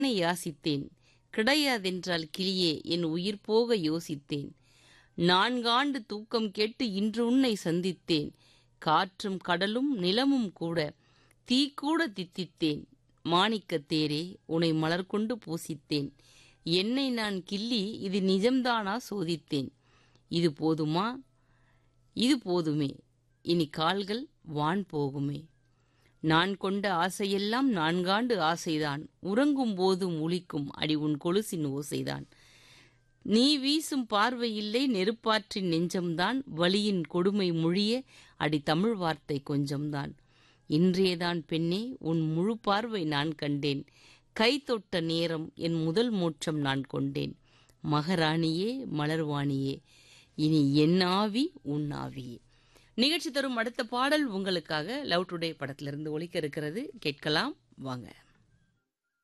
உன்னை யாசித்தேன் கிடையாதென்றால் கிளியே என் உயிர் போக யோசித்தேன் நான்காண்டு தூக்கம் கேட்டு இன்று உன்னை சந்தித்தேன் காற்றும் கடலும் நிலமும் கூட தீ கூட தித்தித்தேன் மாணிக்கத் தேரே உன்னை மலர் கொண்டு பூசித்தேன் என்னை நான் கிள்ளி இது நிஜம்தானா சோதித்தேன் இது போதுமா இது போதுமே இனி கால்கள் வான் போகுமே நான் கொண்ட ஆசையெல்லாம் நான்காண்டு ஆசைதான் உறங்கும் போதும் ஒலிக்கும் அடி உன் கொலுசின் ஓசைதான் நீ வீசும் பார்வையில்லை நெருப்பாற்றின் நெஞ்சம்தான் வலியின் கொடுமை மொழிய அடி தமிழ் வார்த்தை கொஞ்சம்தான் இன்றையதான் பெண்ணே உன் முழு பார்வை நான் கண்டேன் கை தொட்ட நேரம் என் முதல் மோட்சம் நான் கொண்டேன் மகராணியே மலர்வாணியே இனி என் ஆவி உன் ஆவியே நிகழ்ச்சி தரும் அடுத்த பாடல் உங்களுக்காக லவ் டுடே படத்திலிருந்து ஒலிக்க இருக்கிறது கேட்கலாம் வாங்க